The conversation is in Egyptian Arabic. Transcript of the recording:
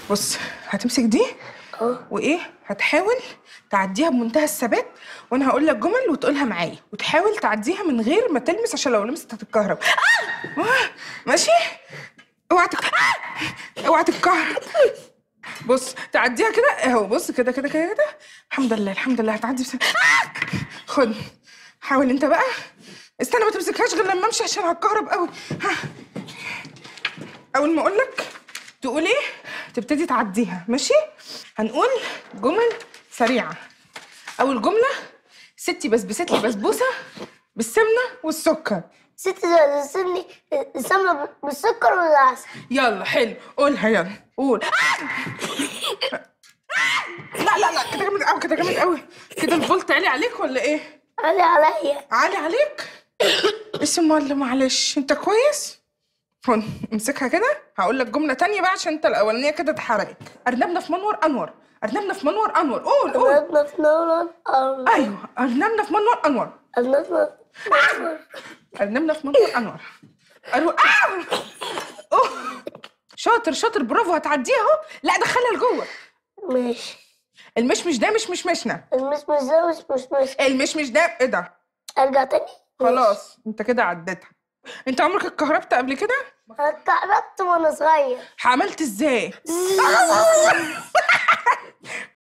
بص هتمسك دي اه وايه هتحاول تعديها بمنتهى الثبات وانا هقول لك جمل وتقولها معايا وتحاول تعديها من غير ما تلمس عشان لو لمست هتتكهرب آه! آه! ماشي اوعى تك... آه! اوعى تتكهرب بص تعديها كده اهو بص كده كده كده كده الحمد لله الحمد لله هتعدي بس آه! خد حاول انت بقى استنى ما تمسكهاش غير لما امشي عشان هتكهرب قوي ها اول ما اقول لك تقول ايه تبتدي تعديها ماشي هنقول جمل سريعه اول جمله ستي بسبست لي بسبوسه بالسمنه والسكر ست سني السمنة بالسكر ولا العسل يلا حلو قولها يلا قول لا لا لا كده جامد قوي كده جامد قوي كده الفولت عالي عليك ولا ايه علي عليا عالي عليك اسم الله معلش انت كويس هون امسكها كده هقول لك جمله تانية بقى عشان انت الاولانيه كده اتحرقت ارنبنا في منور انور ارنبنا في منور انور قول قول أرنبنا في نور الأرض ايوه ارنبنا في منور انور أرنبنا ارنبنا في منور انور قالوا آه! أوه. شاطر شاطر برافو هتعديها اهو لا دخلها لجوه ماشي المشمش ده مش مشمشنا المشمش ده مش مش مش المشمش ده ايه ده أرجع تاني خلاص انت كده عديتها انت عمرك اتكهربت قبل كده أنا اتكهربت وأنا صغير عملت ازاي